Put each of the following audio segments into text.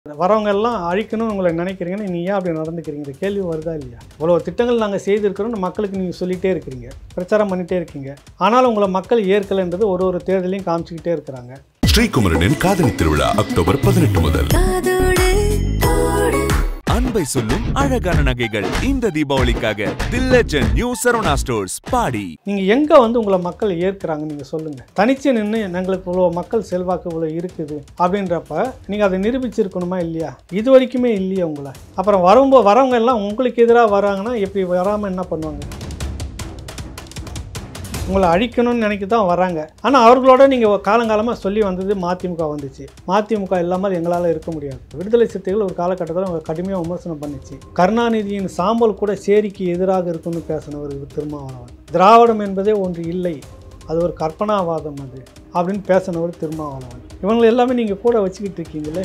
வரவங்க எல்லாம் அழிக்கணும்னு உங்களை நினைக்கிறீங்கன்னு நீ ஏன் அப்படி நடந்துக்கிறீங்க இந்த கேள்வி வருதா இல்லையா இவ்வளோ திட்டங்கள் நாங்கள் செய்திருக்கிறோம்னு மக்களுக்கு நீங்கள் சொல்லிகிட்டே இருக்கிறீங்க பிரச்சாரம் பண்ணிகிட்டே இருக்கீங்க ஆனாலும் உங்களை மக்கள் ஏற்கலைன்றது ஒரு ஒரு தேர்தலையும் காமிச்சிக்கிட்டே இருக்கிறாங்க ஸ்ரீகுமரனின் காதலி திருவிழா அக்டோபர் பதினெட்டு முதல் காதோடு தோடு அன்பை சொல்லும் அழகான நகைகள் இந்த தீபாவளிக்காக the legend new Saravana stores பாடி நீங்கள் எங்கே வந்து உங்களை மக்கள் ஏற்கிறாங்க நீங்கள் சொல்லுங்கள் தனிச்சு நின்று எங்களுக்கு இவ்வளோ மக்கள் செல்வாக்கு இவ்வளோ இருக்குது அப்படின்றப்ப நீங்கள் அதை நிரூபிச்சிருக்கணுமா இல்லையா இது வரைக்குமே இல்லையா உங்களை அப்புறம் வரும்போது வரவங்க எல்லாம் உங்களுக்கு எதிராக வராங்கன்னா எப்படி வராமல் என்ன பண்ணுவாங்க உங்களை அழிக்கணும்னு நினைக்க தான் வராங்க ஆனால் அவர்களோட நீங்கள் காலங்காலமாக சொல்லி வந்தது மதிமுக வந்துச்சு மதிமுக இல்லாமல் எங்களால் இருக்க முடியாது விடுதலை சிறுத்தைகள் ஒரு காலகட்டத்தில் அவங்க கடுமையாக விமர்சனம் பண்ணிச்சு கருணாநிதியின் சாம்பல் கூட சேரிக்கு எதிராக இருக்குன்னு பேசினவர் இவர் திருமாவளவன் திராவிடம் என்பதே ஒன்று இல்லை அது ஒரு கற்பனாவாதம் அது அப்படின்னு பேசினவர் திருமாவளவன் இவங்களை எல்லாமே நீங்கள் கூட வச்சுக்கிட்டு இருக்கீங்களே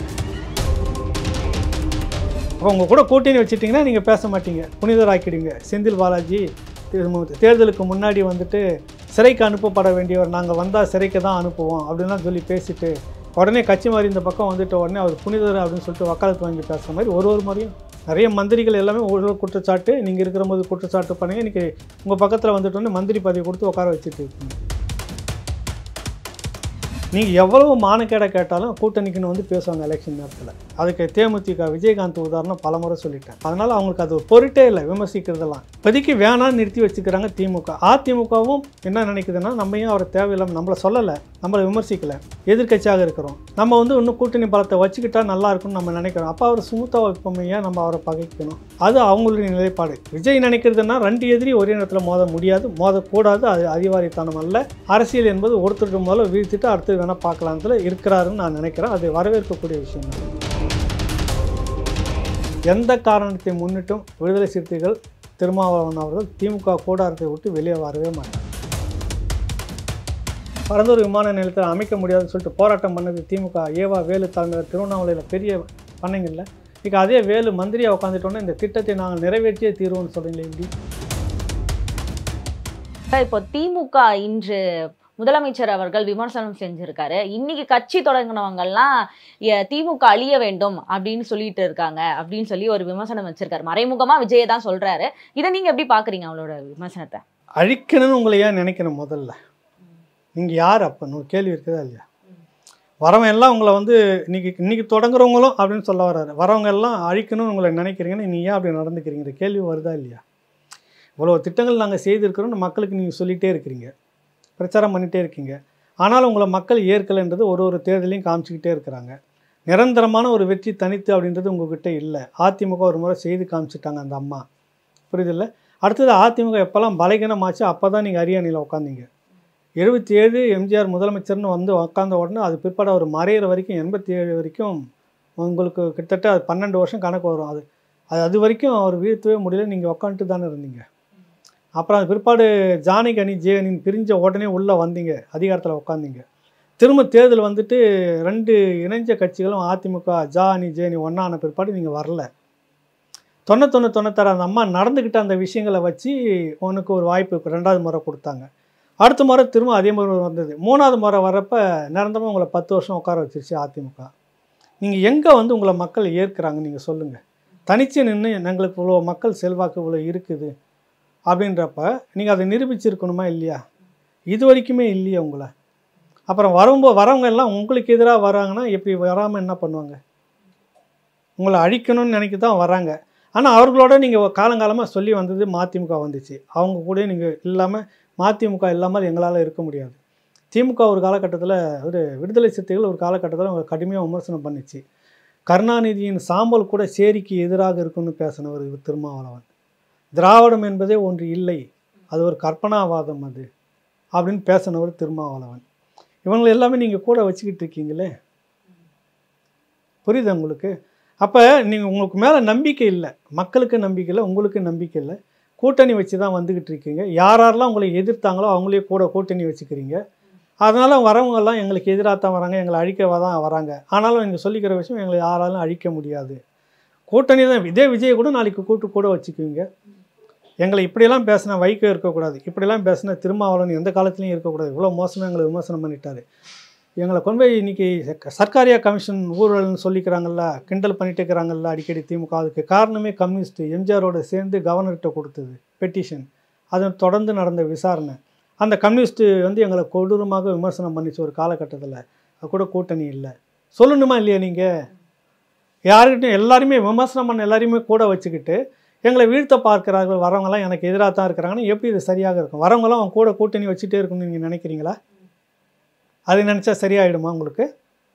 அப்போ உங்கள் கூட கூட்டணி வச்சுட்டிங்கன்னா நீங்கள் பேச மாட்டீங்க புனிதராக்கிடுங்க செந்தில் பாலாஜி திரும்ப தேர்தலுக்கு முன்னாடி வந்துட்டு சிறைக்கு அனுப்பப்பட வேண்டியவர் நாங்கள் வந்தால் சிறைக்கு தான் அனுப்புவோம் அப்படின்லாம் சொல்லி பேசிட்டு உடனே கட்சி மாதிரி இந்த பக்கம் வந்துட்ட உடனே அவர் புனிதர் அப்படின்னு சொல்லிட்டு வக்காலத்து வாங்கி பேசுகிற மாதிரி ஒரு ஒரு முறையும் நிறைய மந்திரிகள் எல்லாமே ஒரு ஒரு குற்றச்சாட்டு நீங்கள் இருக்கிற போது குற்றச்சாட்டு பண்ணுங்க இன்றைக்கி உங்கள் பக்கத்தில் வந்துட்டோன்னே மந்திரி பதவி கொடுத்து உட்கார வச்சுட்டு இருக்கீங்க நீங்கள் எவ்வளவு மானக்கேடை கேட்டாலும் கூட்டணிக்குன்னு வந்து பேசுவாங்க எலெக்ஷன் நேரத்தில் அதுக்கு தேமுதிக விஜயகாந்த் உதாரணம் பலமுறை சொல்லிட்டேன் அதனால் அவங்களுக்கு அது ஒரு பொருட்டே இல்லை விமர்சிக்கிறதெல்லாம் இப்போதைக்கு வேணாம்னு நிறுத்தி வச்சுக்கிறாங்க திமுக அதிமுகவும் என்ன நினைக்குதுன்னா நம்ம ஏன் அவரை தேவையில்லாமல் நம்மளை சொல்லலை நம்மளை விமர்சிக்கலை எதிர்க்கட்சியாக இருக்கிறோம் நம்ம வந்து இன்னும் கூட்டணி பலத்தை வச்சுக்கிட்டா நல்லா இருக்கும்னு நம்ம நினைக்கிறோம் அப்போ அவர் சுமூத்தாக வைப்போமே ஏன் நம்ம அவரை பகைக்கணும் அது அவங்களுடைய நிலைப்பாடு விஜய் நினைக்கிறதுனா ரெண்டு எதிரி ஒரே நேரத்தில் மோத முடியாது மோதக்கூடாது அது அதிகாரித்தனம் அல்ல அரசியல் என்பது ஒருத்தருக்கு முதல்ல வீழ்த்திட்டு அடுத்து வேணால் பார்க்கலான்றதுல இருக்கிறாருன்னு நான் நினைக்கிறேன் அது வரவேற்கக்கூடிய விஷயம் தான் எந்த காரணத்தை முன்னிட்டும் விடுதலை சிறுத்தைகள் திருமாவளவன் அவர்கள் திமுக கூடாரத்தை விட்டு வெளியே வரவே மாட்டார் பரந்தூர் விமான நிலையத்தில் அமைக்க முடியாதுன்னு சொல்லிட்டு போராட்டம் பண்ணது திமுக ஏவா வேலு தலைமையில் திருவண்ணாமலையில் பெரிய பண்ணைங்கள்ல இன்றைக்கி அதே வேலு மந்திரியாக உட்காந்துட்டோன்னே இந்த திட்டத்தை நாங்கள் நிறைவேற்றியே தீர்வோம்னு சொல்கிறீங்களே இப்படி இப்போ திமுக இன்று முதலமைச்சர் அவர்கள் விமர்சனம் செஞ்சிருக்காரு இன்னைக்கு கட்சி தொடங்கினவங்கெல்லாம் எ- திமுக அழிய வேண்டும் அப்படின்னு சொல்லிட்டு இருக்காங்க அப்படின்னு சொல்லி ஒரு விமர்சனம் வச்சிருக்காரு மறைமுகமா விஜயை தான் சொல்றாரு இதை நீங்க எப்படி பாக்குறீங்க அவளோட விமர்சனத்தை அழிக்கணும்னு உங்களை ஏன் நினைக்கணும் முதல்ல நீங்கள் யார் அப்போன்னு ஒரு கேள்வி இருக்குதா இல்லையா வரவன் எல்லாம் உங்களை வந்து இன்னைக்கு இன்னைக்கு தொடங்குறவங்களும் அப்படின்னு சொல்ல வர்றாரு வரவங்க எல்லாம் அழிக்கணும்னு உங்களை நினைக்கிறீங்கன்னு நீ ஏன் அப்படி நடந்துக்கிறீங்க இந்த கேள்வி வருதா இல்லையா இவ்வளோ திட்டங்கள் நாங்கள் செய்திருக்கிறோம்னு மக்களுக்கு நீங்கள் சொல்லிகிட்டே இருக்கிறீங்க பிரச்சாரம் பண்ணிகிட்டே இருக்கீங்க ஆனாலும் உங்களை மக்கள் ஏற்கலைன்றது ஒரு ஒரு தேர்தலையும் காமிச்சிக்கிட்டே இருக்கிறாங்க நிரந்தரமான ஒரு வெற்றி தனித்து அப்படின்றது உங்ககிட்ட இல்லை அதிமுக ஒரு முறை செய்து காமிச்சிட்டாங்க அந்த அம்மா புரியுதில்ல அடுத்தது அதிமுக எப்போல்லாம் பலகீனமாச்சு அப்போ தான் நீங்கள் அரியணையில் உட்காந்தீங்க எழுபத்தி ஏழு எம்ஜிஆர் முதலமைச்சர்னு வந்து உட்காந்த உடனே அது பிற்பாடு அவர் மறையிற வரைக்கும் எண்பத்தி ஏழு வரைக்கும் உங்களுக்கு கிட்டத்தட்ட அது பன்னெண்டு வருஷம் கணக்கு வரும் அது அது அது வரைக்கும் அவர் வீழ்த்தவே முடியல நீங்கள் உட்காந்துட்டு தானே இருந்தீங்க அப்புறம் அது பிற்பாடு ஜானகி அணி ஜே அணின்னு பிரிஞ்ச உடனே உள்ளே வந்தீங்க அதிகாரத்தில் உட்காந்தீங்க திரும்ப தேர்தல் வந்துட்டு ரெண்டு இணைஞ்ச கட்சிகளும் அதிமுக ஜா அணி ஜே அணி ஒன்றான பிற்பாடு நீங்கள் வரல தொண்ணூத்தொன்று தொண்ணூத்தாறு அந்த அம்மா நடந்துக்கிட்ட அந்த விஷயங்களை வச்சு உனக்கு ஒரு வாய்ப்பு இப்போ ரெண்டாவது முறை கொடுத்தாங்க அடுத்த முறை திரும்ப அதே மாதிரி வந்தது மூணாவது முறை வரப்போ நிரந்தரமாக உங்களை பத்து வருஷம் உட்கார வச்சிருச்சு அதிமுக நீங்கள் எங்கே வந்து உங்களை மக்கள் ஏற்கிறாங்க நீங்கள் சொல்லுங்கள் தனிச்சு நின்று எங்களுக்கு இவ்வளோ மக்கள் செல்வாக்கு இவ்வளோ இருக்குது அப்படின்றப்ப நீங்கள் அதை நிரூபிச்சிருக்கணுமா இல்லையா இது வரைக்குமே இல்லையா உங்களை அப்புறம் வரும்போது வரவங்க எல்லாம் உங்களுக்கு எதிராக வராங்கன்னா எப்படி வராமல் என்ன பண்ணுவாங்க உங்களை அழிக்கணும்னு நினைக்க தான் வராங்க ஆனால் அவர்களோட நீங்கள் காலங்காலமாக சொல்லி வந்தது மதிமுக வந்துச்சு அவங்க கூட நீங்கள் இல்லாமல் மதிமுக இல்லாமல் எங்களால் இருக்க முடியாது திமுக ஒரு காலகட்டத்தில் ஒரு விடுதலை சிறுத்தைகள் ஒரு காலகட்டத்தில் அவங்க கடுமையாக விமர்சனம் பண்ணிச்சு கருணாநிதியின் சாம்பல் கூட சேரிக்கு எதிராக இருக்குன்னு பேசினவர் இவர் திருமாவளவன் திராவிடம் என்பதே ஒன்று இல்லை அது ஒரு கற்பனாவாதம் அது அப்படின்னு பேசினவர் திருமாவளவன் இவங்களை எல்லாமே நீங்கள் கூட வச்சுக்கிட்டு இருக்கீங்களே புரியுது உங்களுக்கு அப்போ நீங்கள் உங்களுக்கு மேலே நம்பிக்கை இல்லை மக்களுக்கு நம்பிக்கை இல்லை உங்களுக்கு நம்பிக்கை இல்லை கூட்டணி வச்சு தான் வந்துக்கிட்டு இருக்கீங்க யார் யாரெல்லாம் உங்களை எதிர்த்தாங்களோ அவங்களே கூட கூட்டணி வச்சுக்கிறீங்க அதனால் வரவங்கெல்லாம் எங்களுக்கு எதிராக தான் வராங்க எங்களை அழிக்கவா தான் வராங்க ஆனாலும் நீங்கள் சொல்லிக்கிற விஷயம் எங்களை யாராலும் அழிக்க முடியாது கூட்டணி தான் இதே விஜய் கூட நாளைக்கு கூட்டு கூட வச்சுக்குவீங்க எங்களை இப்படியெல்லாம் பேசினா வைகோ இருக்கக்கூடாது இப்படியெல்லாம் பேசினா திருமாவளவன் எந்த காலத்துலையும் இருக்கக்கூடாது இவ்வளோ மோசமாக எங்களை விமர்சனம் பண்ணிட்டாரு எங்களை கொண்டு போய் இன்னைக்கு சர்க்காரியா கமிஷன் ஊழல்னு சொல்லிக்கிறாங்கல்ல கிண்டல் பண்ணிட்டு இருக்கிறாங்கல்ல அடிக்கடி திமுக அதுக்கு காரணமே கம்யூனிஸ்ட் எம்ஜிஆரோட சேர்ந்து கவர்னர்கிட்ட கொடுத்தது பெட்டிஷன் அதன் தொடர்ந்து நடந்த விசாரணை அந்த கம்யூனிஸ்ட் வந்து எங்களை கொடூரமாக விமர்சனம் பண்ணிச்சு ஒரு காலகட்டத்தில் அது கூட கூட்டணி இல்லை சொல்லணுமா இல்லையா நீங்கள் யாருக்கிட்டையும் எல்லாருமே விமர்சனம் பண்ண எல்லாரையுமே கூட வச்சுக்கிட்டு எங்களை வீழ்த்த பார்க்கிறார்கள் வரவங்களாம் எனக்கு எதிராக தான் இருக்கிறாங்கன்னா எப்படி இது சரியாக இருக்கும் வரவங்களாம் அவங்க கூட கூட்டணி வச்சுட்டே இருக்கணும்னு நீங்கள் நினைக்கிறீங்களா அது நினச்சா சரியாயிடுமா உங்களுக்கு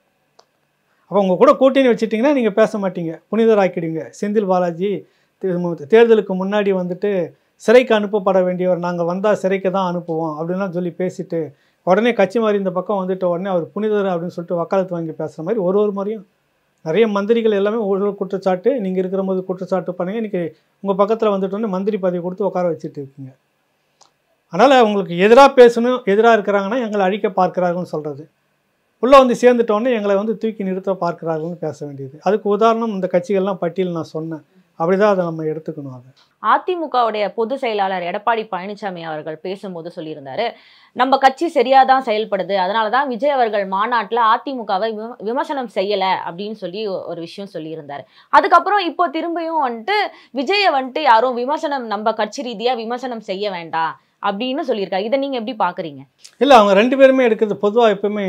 அப்போ உங்கள் கூட கூட்டணி வச்சுட்டிங்கன்னா நீங்கள் பேச மாட்டீங்க புனிதராக்கிடுங்க செந்தில் பாலாஜி தே- தேர்தலுக்கு முன்னாடி வந்துட்டு சிறைக்கு அனுப்பப்பட வேண்டியவர் நாங்கள் வந்தால் சிறைக்கு தான் அனுப்புவோம் அப்படின்லாம் சொல்லி பேசிட்டு உடனே கட்சி மாறி இந்த பக்கம் வந்துட்ட உடனே அவர் புனிதர் அப்படின்னு சொல்லிட்டு வக்காலத்து வாங்கி பேசுகிற மாதிரி ஒரு ஒரு முறையும் நிறைய மந்திரிகள் எல்லாமே ஊழல் குற்றச்சாட்டு நீங்கள் இருக்கிற போது குற்றச்சாட்டு பண்ணுங்க இன்றைக்கி உங்கள் பக்கத்தில் வந்துட்டோன்னே மந்திரி பதவி கொடுத்து உட்கார வச்சுட்டு இருக்கீங்க அதனால் உங்களுக்கு எதிராக பேசணும் எதிராக இருக்கிறாங்கன்னா எங்களை அழிக்க பார்க்கிறார்கள்னு சொல்கிறது உள்ளே வந்து சேர்ந்துட்டோன்னே எங்களை வந்து தூக்கி நிறுத்த பார்க்கிறார்கள்னு பேச வேண்டியது அதுக்கு உதாரணம் இந்த கட்சிகள்லாம் பட்டியல் நான் சொன்னேன் அப்படி தான் அதை நம்ம எடுத்துக்கணும் அதை அதிமுகவுடைய பொதுச் செயலாளர் எடப்பாடி பழனிசாமி அவர்கள் பேசும்போது சொல்லியிருந்தாரு நம்ம கட்சி சரியா தான் செயல்படுது அதனால தான் விஜய் அவர்கள் மாநாட்டில் அதிமுகவை விம- விமர்சனம் செய்யல அப்படின்னு சொல்லி ஒ- ஒரு விஷயம் சொல்லியிருந்தாரு அதுக்கப்புறம் இப்போ திரும்பியும் வந்துட்டு விஜயை வந்துட்டு யாரும் விமர்சனம் நம்ம கட்சி ரீதியா விமர்சனம் செய்ய வேண்டாம் அப்படின்னு சொல்லியிருக்காரு இதை நீங்க எப்படி பாக்குறீங்க இல்லை அவங்க ரெண்டு பேருமே எடுக்கிறது பொதுவாக எப்பவுமே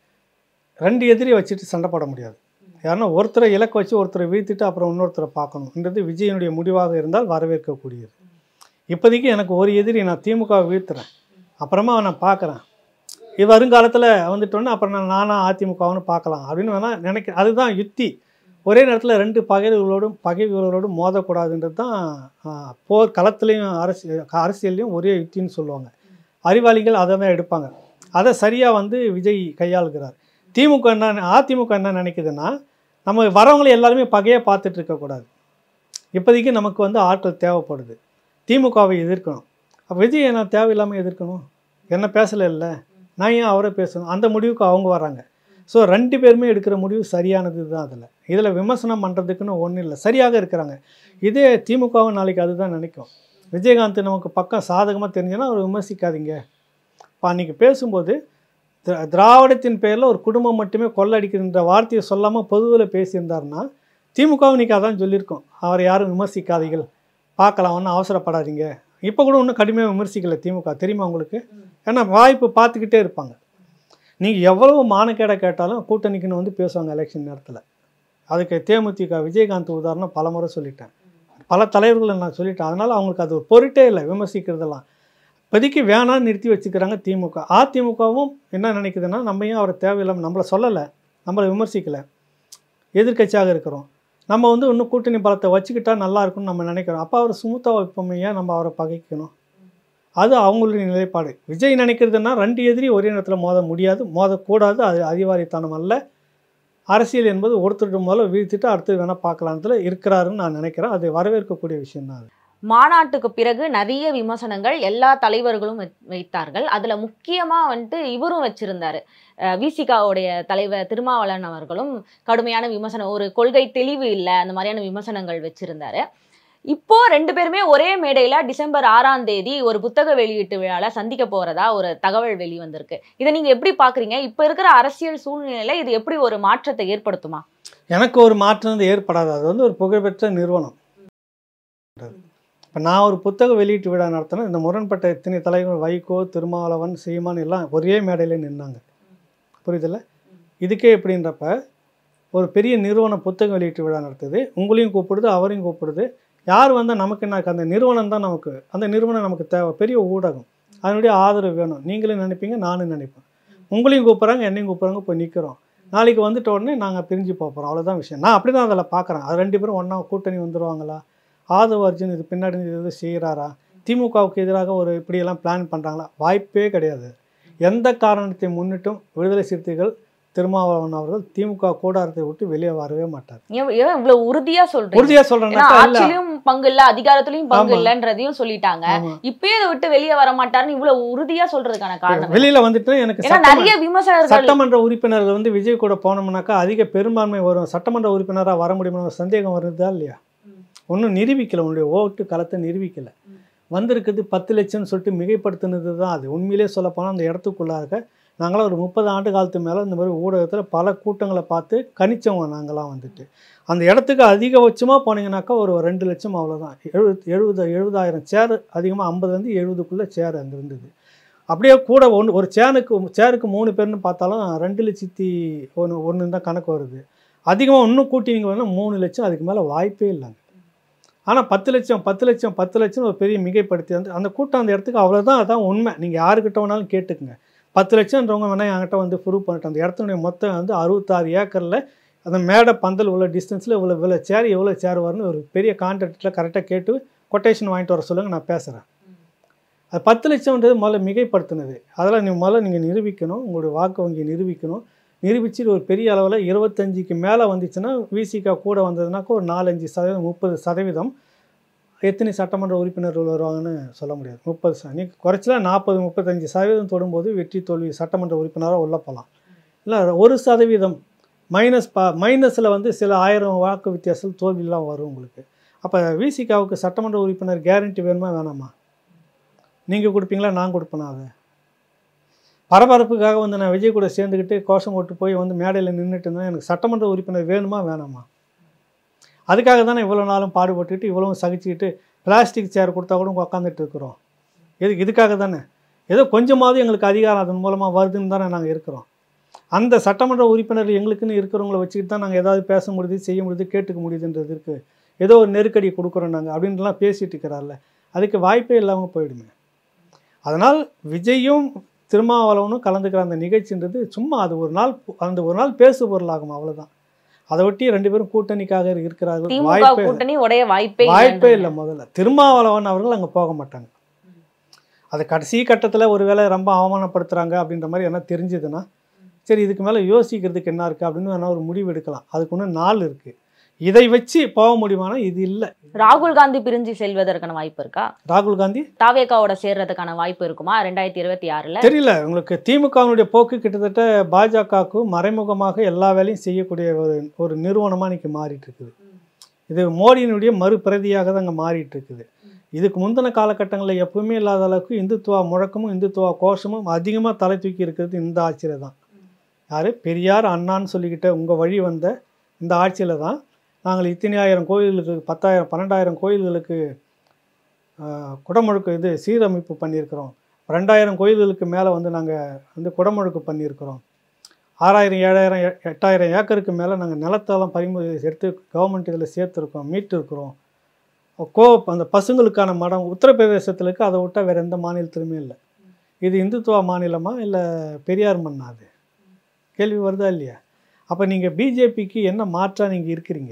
ரெண்டு எதிரி வச்சுட்டு சண்டை போட முடியாது யாருன்னா ஒருத்தரை இலக்கு வச்சு ஒருத்தரை வீழ்த்திட்டு அப்புறம் இன்னொருத்தரை பார்க்கணுன்றது விஜயனுடைய முடிவாக இருந்தால் வரவேற்கக்கூடியது இப்போதைக்கு எனக்கு ஒரு எதிரி நான் திமுகவை வீழ்த்துறேன் அப்புறமா நான் பார்க்குறேன் இது வருங்காலத்தில் வந்துட்டோன்னே அப்புறம் நான் நானா அதிமுகவுன்னு பார்க்கலாம் அப்படின்னு வேணால் நினைக்க அதுதான் யுத்தி ஒரே நேரத்தில் ரெண்டு பகைவர்களோடும் பகைவர்களோடும் மோதக்கூடாதுன்றது தான் ஆ, போர் களத்துலேயும் அரசியல் அரசியல்லையும் ஒரே யுத்தின்னு சொல்லுவாங்க அறிவாளிகள் அதை தான் எடுப்பாங்க அதை சரியாக வந்து விஜய் கையாளுகிறார் திமுக என்ன அதிமுக என்ன நினைக்குதுன்னா நம்ம வரவங்களை எல்லாருமே பகையாக பார்த்துட்டு இருக்கக்கூடாது இப்போதைக்கு நமக்கு வந்து ஆட்கள் தேவைப்படுது திமுகவை எதிர்க்கணும் அப்போ விஜய் என்ன தேவையில்லாமல் எதிர்க்கணும் என்ன பேசலை இல்லை நான் ஏன் அவரை பேசணும் அந்த முடிவுக்கு அவங்க வராங்க ஸோ ரெண்டு பேருமே எடுக்கிற முடிவு சரியானது தான் அதில் இதில் விமர்சனம் பண்ணுறதுக்குன்னு ஒன்றும் இல்லை சரியாக இருக்கிறாங்க இதே திமுகவும் நாளைக்கு அதுதான் நினைக்கும் விஜயகாந்த் நமக்கு பக்கம் சாதகமாக தெரிஞ்சுன்னா அவர் விமர்சிக்காதீங்க இப்போ அன்றைக்கி பேசும்போது திரா- திராவிடத்தின் பேரில் ஒரு குடும்பம் மட்டுமே கொள்ளடிக்கின்ற வார்த்தையை சொல்லாமல் பொதுவில் பேசியிருந்தாருன்னா திமுகவும் இன்றைக்கி அதான் சொல்லியிருக்கோம் அவரை யாரும் விமர்சிக்காதீர்கள் பார்க்கலாம் ஒன்றும் அவசரப்படாதீங்க இப்போ கூட ஒன்றும் கடுமையாக விமர்சிக்கல திமுக தெரியுமா உங்களுக்கு ஏன்னா வாய்ப்பு பார்த்துக்கிட்டே இருப்பாங்க நீங்கள் எவ்வளவு மானக்கேடை கேட்டாலும் கூட்டணிக்குன்னு வந்து பேசுவாங்க எலெக்ஷன் நேரத்தில் அதுக்கு தேமுதிக விஜயகாந்த் உதாரணம் பல முறை சொல்லிட்டேன் பல தலைவர்களை நான் சொல்லிட்டேன் அதனால் அவங்களுக்கு அது ஒரு பொருட்டே இல்லை விமர்சிக்கிறதெல்லாம் இப்போதைக்கு வேணான்னு நிறுத்தி வச்சுக்கிறாங்க திமுக அதிமுகவும் என்ன நினைக்குதுன்னா நம்ம ஏன் அவரை தேவையில்லாமல் நம்மளை சொல்லலை நம்மளை விமர்சிக்கலை எதிர்க்கட்சியாக இருக்கிறோம் நம்ம வந்து இன்னும் கூட்டணி பலத்தை வச்சுக்கிட்டா நல்லா இருக்கும்னு நம்ம நினைக்கிறோம் அப்போ அவர் சுமூத்தாக வைப்போமே ஏன் நம்ம அவரை பகைக்கணும் அது அவங்களுடைய நிலைப்பாடு விஜய் நினைக்கிறதுனா ரெண்டு எதிரி ஒரே நேரத்தில் மோத முடியாது மோதக்கூடாது அது அதிகாரித்தனம் அல்ல அரசியல் என்பது ஒருத்தர் முதல்ல வீழ்த்திட்டு அடுத்து வேணால் பார்க்கலான்றதுல இருக்கிறாருன்னு நான் நினைக்கிறேன் அது வரவேற்கக்கூடிய விஷயம் தான் அது மாநாட்டுக்கு பிறகு நிறைய விமர்சனங்கள் எல்லா தலைவர்களும் வைத்- வைத்தார்கள் அதுல முக்கியமா வந்துட்டு இவரும் வச்சிருந்தாரு விசிகாவுடைய தலைவர் திருமாவளவன் அவர்களும் கடுமையான விமர்சனம் ஒரு கொள்கை தெளிவு இல்லை அந்த மாதிரியான விமர்சனங்கள் வச்சிருந்தாரு இப்போ ரெண்டு பேருமே ஒரே மேடையில டிசம்பர் ஆறாம் தேதி ஒரு புத்தக வெளியீட்டு விழால சந்திக்க போறதா ஒரு தகவல் வெளிவந்திருக்கு இதை நீங்க எப்படி பாக்குறீங்க இப்ப இருக்கிற அரசியல் சூழ்நிலையில இது எப்படி ஒரு மாற்றத்தை ஏற்படுத்துமா எனக்கு ஒரு மாற்றம் வந்து ஏற்படாது அது வந்து ஒரு புகழ்பெற்ற நிறுவனம் இப்போ நான் ஒரு புத்தக வெளியீட்டு விழா நடத்தினேன் இந்த முரண்பட்ட இத்தனை தலைவர்கள் வைகோ திருமாவளவன் சீமான் எல்லாம் ஒரே மேடையில் நின்னாங்க புரியுதுல்ல இதுக்கே எப்படின்றப்ப ஒரு பெரிய நிறுவனம் புத்தக வெளியீட்டு விழா நடத்துது உங்களையும் கூப்பிடுது அவரையும் கூப்பிடுது யார் வந்தால் நமக்கு என்ன அந்த நிறுவனம் தான் நமக்கு அந்த நிறுவனம் நமக்கு தேவை பெரிய ஊடகம் அதனுடைய ஆதரவு வேணும் நீங்களும் நினைப்பீங்க நானும் நினைப்பேன் உங்களையும் கூப்பிட்றாங்க என்னையும் கூப்பிட்றாங்க போய் நிற்கிறோம் நாளைக்கு வந்துட்ட உடனே நாங்கள் பிரிஞ்சு போக போகிறோம் அவ்வளோதான் விஷயம் நான் அப்படி தான் அதில் பார்க்குறேன் அது ரெண்டு பேரும் ஒன்றா கூட்டணி வந்துடுவாங்களா ஆதவ அர்ஜுன் இது பின்னாடி இருந்து இது செய்கிறாரா திமுகவுக்கு எதிராக ஒரு இப்படியெல்லாம் பிளான் பண்ணுறாங்களா வாய்ப்பே கிடையாது எந்த காரணத்தை முன்னிட்டும் விடுதலை சிறுத்தைகள் திருமாவளவன் அவர்கள் திமுக கூடாரத்தை விட்டு வெளியே வரவே மாட்டார் ஏன் ஏன் இவ்வளவு உறுதியா சொல்றீங்க உறுதியாக ஏன்னா சொல்கிறேன்னா இல்லை ஆட்சியிலும் பங்கு இல்ல அதிகாரத்திலயும் பங்கு ஆமா. இல்லன்றதையும் சொல்லிட்டாங்க ஆமாம் இப்பயே இதை விட்டு வெளியே வர மாட்டாருன்னு இவ்வளவு உறுதியா சொல்றதுக்கான காரணம் என்ன? வெளியில் வந்துட்டு எனக்கு ஏன்னா சட்டமன்ற- நிறைய விமர்சகர்கள் சட்டமன்ற உறுப்பினர்கள் வந்து விஜய் கூட போனோம்னாக்கா அதிக பெரும்பான்மை வரும் சட்டமன்ற உறுப்பினராக வர முடியுமா சந்தேகம் வருதா இல்லையா ஒன்றும் நிரூபிக்கல உன்னுடைய ஓட்டு களத்தை நிரூபிக்கல வந்திருக்குது பத்து லட்சம்னு சொல்லிட்டு மிகைப்படுத்தினது தான் அது உண்மையிலே சொல்லப்போனால் அந்த இடத்துக்குள்ளாக நாங்களாம் ஒரு முப்பது ஆண்டு காலத்து மேலே இந்த மாதிரி ஊடகத்தில் பல கூட்டங்களை பார்த்து கணிச்சவங்க நாங்களாம் வந்துட்டு அந்த இடத்துக்கு அதிகபட்சமாக போனீங்கன்னாக்கா ஒரு ரெண்டு லட்சம் அவ்வளோதான் எழுபது எழுபது எழுபதாயிரம் சேர் அதிகமாக ஐம்பதுலேருந்து எழுபதுக்குள்ளே சேர் அங்கே இருந்தது அப்படியே கூட ஒன்று ஒரு சேனுக்கு சேருக்கு மூணு பேர்னு பார்த்தாலும் ரெண்டு லட்சத்தி ஒன்று ஒன்று தான் கணக்கு வருது அதிகமாக இன்னும் கூட்டி நீங்கள் வேணால் மூணு லட்சம் அதுக்கு மேலே வாய்ப்பே இல்லைங்க ஆனால் பத்து லட்சம் பத்து லட்சம் பத்து லட்சம் ஒரு பெரிய மிகைப்படுத்தி வந்து அந்த கூட்டம் அந்த இடத்துக்கு அவ்வளோதான் அதான் உண்மை நீங்கள் யாருக்கிட்ட வேணாலும் கேட்டுக்குங்க பத்து லட்சம்ன்றவங்க வேணால் என்கிட்ட வந்து ப்ரூவ் பண்ணிட்டு அந்த இடத்துடைய மொத்தம் வந்து அறுபத்தாறு ஏக்கரில் அந்த மேடை பந்தல் உள்ள டிஸ்டன்ஸில் இவ்வளோ இவ்வளோ சேர் எவ்வளோ சேர் வரும்னு ஒரு பெரிய கான்ட்ராக்டில் கரெக்டாக கேட்டு கொட்டேஷன் வாங்கிட்டு வர சொல்லுங்கள் நான் பேசுகிறேன் அது பத்து லட்சம்ன்றது முதல்ல மிகைப்படுத்தினது அதெல்லாம் நீ முதல்ல நீங்கள் நிரூபிக்கணும் உங்களுடைய வாக்கு வங்கியை நிரூபிக்கணும் நிரூபித்து ஒரு பெரிய அளவில் இருபத்தஞ்சிக்கு மேலே வந்துச்சுன்னா விசிகா கூட வந்ததுனாக்கா ஒரு நாலஞ்சு சதவீதம் முப்பது சதவீதம் எத்தனை சட்டமன்ற உறுப்பினர்கள் வருவாங்கன்னு சொல்ல முடியாது முப்பது ச நீ குறைச்சல நாற்பது முப்பத்தஞ்சு சதவீதம் தொடும்போது வெற்றி தோல்வி சட்டமன்ற உறுப்பினராக உள்ள போகலாம் இல்லை ஒரு சதவீதம் மைனஸ் பா மைனஸில் வந்து சில ஆயிரம் வாக்கு வித்தியாசத்தில் தோல்வியெலாம் வரும் உங்களுக்கு அப்போ விசிகாவுக்கு சட்டமன்ற உறுப்பினர் கேரண்டி வேணுமா வேணாமா நீங்கள் கொடுப்பீங்களா நான் கொடுப்பேனா அதை பரபரப்புக்காக வந்து நான் விஜய் கூட சேர்ந்துக்கிட்டு கோஷம் போட்டு போய் வந்து மேடையில் நின்றுட்டு இருந்தேன் எனக்கு சட்டமன்ற உறுப்பினர் வேணுமா வேணாமா அதுக்காக தானே இவ்வளோ நாளும் பாடுபட்டுக்கிட்டு இவ்வளவும் சகிச்சுக்கிட்டு பிளாஸ்டிக் சேர் கொடுத்தா கூட உட்காந்துட்டு இருக்கிறோம் இது இதுக்காக தானே ஏதோ கொஞ்சமாவது எங்களுக்கு அதிகாரம் அதன் மூலமாக வருதுன்னு தானே நாங்கள் இருக்கிறோம் அந்த சட்டமன்ற உறுப்பினர் எங்களுக்குன்னு இருக்கிறவங்கள வச்சுக்கிட்டு தான் நாங்கள் ஏதாவது பேச முடியுது செய்ய முடியுது கேட்டுக்க முடியுதுன்றது இருக்குது ஏதோ ஒரு நெருக்கடி கொடுக்குறோம் நாங்கள் அப்படின்ட்டுலாம் பேசிட்டு இருக்கிறார்ல அதுக்கு வாய்ப்பே இல்லாமல் போயிடுமே அதனால் விஜயும் திருமாவளவனும் கலந்துக்கிற அந்த நிகழ்ச்சின்றது சும்மா அது ஒரு நாள் அந்த ஒரு நாள் பேசு பொருளாகும் அவ்வளவுதான் அதை ஒட்டி ரெண்டு பேரும் கூட்டணிக்காக இருக்கிறார்கள் திமுக வாய்ப்பே கூட்டணி உடைய வாய்ப்பே வாய்ப்பே இல்லைன்றாங்க. இல்லை முதல்ல திருமாவளவன் அவர்கள் அங்கே போக மாட்டாங்க அது கடைசி கட்டத்தில் ஒருவேளை ரொம்ப அவமானப்படுத்துகிறாங்க அப்படின்ற மாதிரி என்ன தெரிஞ்சதுன்னா சரி இதுக்கு மேலே யோசிக்கிறதுக்கு என்ன இருக்குது அப்படின்னு வேணா ஒரு முடிவு எடுக்கலாம் அதுக்கு ஒன்று நாள் இருக்குது இதை வச்சு போக முடியுமானா இது இல்லை ராகுல் காந்தி பிரிஞ்சு செல்வதற்கான வாய்ப்பு இருக்கா ராகுல் காந்தி தாவேக்காவோட சேர்றதுக்கான வாய்ப்பு இருக்குமா ரெண்டாயிரத்தி இருபத்தி ஆறுல தெரியல உங்களுக்கு திமுகவினுடைய போக்கு கிட்டத்தட்ட பாஜகவுக்கு மறைமுகமாக எல்லா வேலையும் செய்யக்கூடிய ஒரு ஒரு நிறுவனமாக இன்னைக்கு மாறிட்டு இருக்குது இது மோடியினுடைய மறுபிரதியாக தான் அங்கே மாறிட்டு இருக்குது இதுக்கு முந்தின காலகட்டங்களில் எப்பவுமே இல்லாத அளவுக்கு இந்துத்துவா முழக்கமும் இந்துத்துவா கோஷமும் அதிகமாக தலை தூக்கி இருக்கிறது இந்த ஆட்சியில் தான் யார் பெரியார் அண்ணான்னு சொல்லிக்கிட்ட உங்கள் வழி வந்த இந்த ஆட்சியில் தான் நாங்கள் இத்தனை ஆயிரம் கோயில்களுக்கு பத்தாயிரம் பன்னெண்டாயிரம் கோயில்களுக்கு ஆஹ், குடமுழுக்கு இது சீரமைப்பு பண்ணியிருக்கிறோம் ரெண்டாயிரம் கோயில்களுக்கு மேலே வந்து நாங்கள் வந்து குடமுழுக்கு பண்ணியிருக்கிறோம் ஆறாயிரம் ஏழாயிரம் எ- எட்டாயிரம் ஏக்கருக்கு மேலே நாங்கள் நிலத்தெல்லாம் பறிமுதல் எடுத்து கவர்மெண்ட் இதில் சேர்த்துருக்கோம் மீட்டிருக்கிறோம் கோ அந்த பசுங்களுக்கான மடம் உத்தரப்பிரதேசத்தில் இருக்கு அதை விட்டால் வேறு எந்த மாநிலத்திலுமே இல்லை இது இந்துத்துவா மாநிலமா இல்லை பெரியார் மண்ணா அது கேள்வி வருதா இல்லையா அப்போ நீங்கள் பிஜேபிக்கு என்ன மாற்றா நீங்கள் இருக்கிறீங்க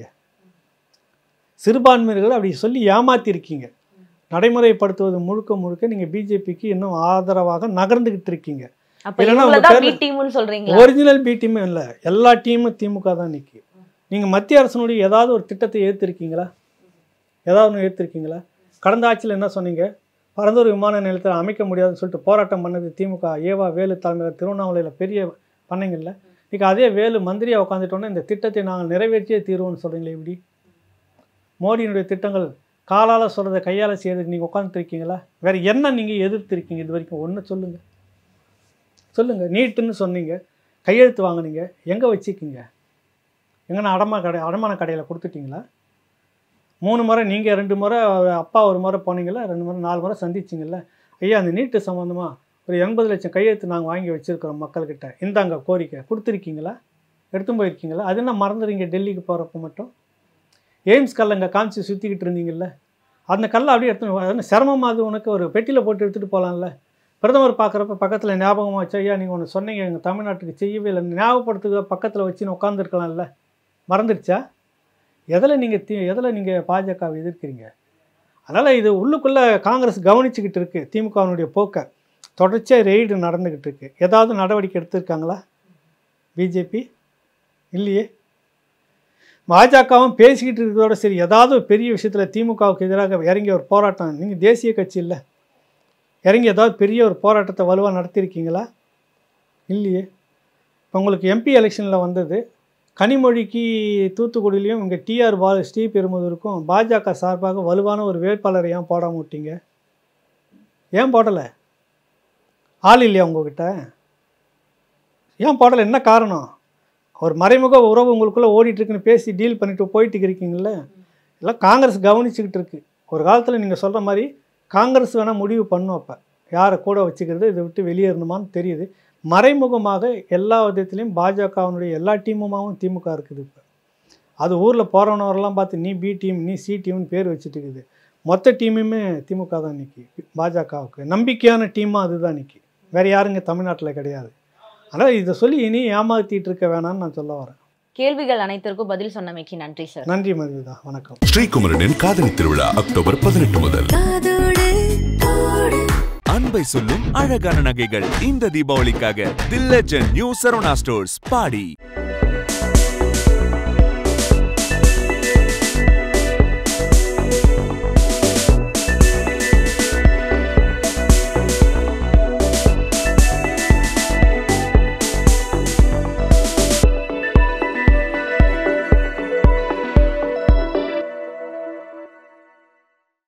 சிறுபான்மையினர்களை அப்படி சொல்லி ஏமாத்திருக்கீங்க நடைமுறைப்படுத்துவது முழுக்க முழுக்க நீங்கள் பிஜேபிக்கு இன்னும் ஆதரவாக நகர்ந்துக்கிட்டு இருக்கீங்க அப்ப இல்லைன்னா உங்க இவங்களதான் பி பேர்ல- டீம்னு சொல்றீங்களா ஒரிஜினல் பி டீமே இல்லை எல்லா டீமும் திமுக தான் நிற்கி நீங்கள் மத்திய அரசனுடைய ஏதாவது ஒரு திட்டத்தை ஏற்றிருக்கீங்களா ஏதாவது ஒன்று ஏற்றிருக்கீங்களா கடந்த ஆட்சியில் என்ன சொன்னீங்க பரந்தூர் விமான நிலையத்தில் அமைக்க முடியாதுன்னு சொல்லிட்டு போராட்டம் பண்ணது திமுக ஏவா வேலு தலைமையில் திருவண்ணாமலையில் பெரிய பண்ணைங்கள்ல இன்றைக்கி அதே வேலு மந்திரியாக உட்காந்துட்டோன்னே இந்த திட்டத்தை நாங்கள் நிறைவேற்றியே தீர்வோம்னு சொல்கிறீங்களே இப்படி மோடியினுடைய திட்டங்கள் காலால் சொல்கிறத கையால் செய்யறதுக்கு நீங்கள் உட்காந்துருக்கீங்களா வேறு என்ன நீங்கள் எதிர்த்திருக்கீங்க இது வரைக்கும் ஒன்று சொல்லுங்கள் சொல்லுங்கள் நீட்டுன்னு சொன்னீங்க கையெழுத்து வாங்குனீங்க எங்கே வச்சுக்கிங்க எங்கன்னா அடமா கடை அடமான கடையில் கொடுத்துட்டீங்களா மூணு முறை நீங்கள் ரெண்டு முறை அவர் அப்பா ஒரு முறை போனீங்களா ரெண்டு முறை நாலு முறை சந்திச்சிங்கல்ல ஐயா அந்த நீட்டு சம்மந்தமாக ஒரு எண்பது லட்சம் கையெழுத்து நாங்கள் வாங்கி வச்சுருக்கிறோம் மக்கள்கிட்ட இந்தாங்க கோரிக்கை கொடுத்துருக்கீங்களா எடுத்து போயிருக்கீங்களா அது என்ன மறந்துடுறீங்க டெல்லிக்கு போகிறப்ப மட்டும் எய்ம்ஸ் கல்லை இங்கே காமிச்சு சுற்றிக்கிட்டு இருந்தீங்கல்ல அந்த கல்லை அப்படியே எடுத்து அது சிரமமாக அது உனக்கு ஒரு பெட்டியில் போட்டு எடுத்துகிட்டு போகலாம்ல பிரதமர் பார்க்குறப்ப பக்கத்தில் ஞாபகமாக வச்சு ஐயா நீங்கள் ஒன்று சொன்னீங்க எங்கள் தமிழ்நாட்டுக்கு செய்யவே இல்லை ஞாபகப்படுத்துக்க பக்கத்தில் வச்சுன்னு உட்காந்துருக்கலாம்ல மறந்துடுச்சா எதில் நீங்கள் தி எதில் நீங்கள் பாஜகவை எதிர்க்கிறீங்க அதனால் இது உள்ளுக்குள்ளே காங்கிரஸ் கவனிச்சுக்கிட்டு இருக்கு திமுகவினுடைய போக்கை தொடர்ச்சியாக ரெய்டு நடந்துக்கிட்டு இருக்கு ஏதாவது நடவடிக்கை எடுத்திருக்காங்களா பிஜேபி இல்லையே பாஜகவும் பேசிக்கிட்டு இருக்கிறதோட சரி ஏதாவது ஒரு பெரிய விஷயத்தில் திமுகவுக்கு எதிராக இறங்கி ஒரு போராட்டம் நீங்கள் தேசிய கட்சி இல்லை இறங்கி ஏதாவது பெரிய ஒரு போராட்டத்தை வலுவாக நடத்தியிருக்கீங்களா இல்லையே இப்போ உங்களுக்கு எம்பி எலெக்ஷனில் வந்தது கனிமொழிக்கு தூத்துக்குடியிலையும் இங்கே டிஆர் பாலு ஸ்ரீபெரும்புதூருக்கும் பாஜக சார்பாக வலுவான ஒரு வேட்பாளரை ஏன் போடாம விட்டீங்க ஏன் போடலை ஆள் இல்லையா உங்ககிட்ட ஏன் போடலை என்ன காரணம் ஒரு மறைமுக உறவு உங்களுக்குள்ளே ஓடிட்டு இருக்குன்னு பேசி டீல் பண்ணிட்டு போயிட்டு இருக்கீங்கல்ல எல்லாம் காங்கிரஸ் கவனிச்சுக்கிட்டு இருக்கு ஒரு காலத்தில் நீங்கள் சொல்கிற மாதிரி காங்கிரஸ் வேணால் முடிவு பண்ணும் அப்போ யாரை கூட வச்சுக்கிறது இதை விட்டு வெளியேறணுமான்னு தெரியுது மறைமுகமாக எல்லா விதத்துலேயும் பாஜகவினுடைய எல்லா டீமுமாவும் திமுக இருக்குது இப்போ அது ஊரில் போகிறவனவரெல்லாம் பார்த்து நீ பி டீம் நீ சி டீம்னு பேர் வச்சுட்டு இருக்குது மொத்த டீமுமே திமுக தான் நிற்கி பாஜகவுக்கு நம்பிக்கையான டீமாக அதுதான் நிற்கி வேறு யாருங்க தமிழ்நாட்டில் கிடையாது ஆனால் இதை சொல்லி இனி ஏமாத்திட்டு இருக்க வேணாம்னு நான் சொல்ல வரேன் கேள்விகள் அனைத்திற்கும் பதில் சொன்னமைக்கு நன்றி சார் நன்றி மதுவிதா வணக்கம் ஸ்ரீகுமரனின் காதலி திருவிழா அக்டோபர் பதினெட்டு முதல் காதோடு தோடு அன்பை சொல்லும் அழகான நகைகள் இந்த தீபாவளிக்காக the legend new Saravana stores body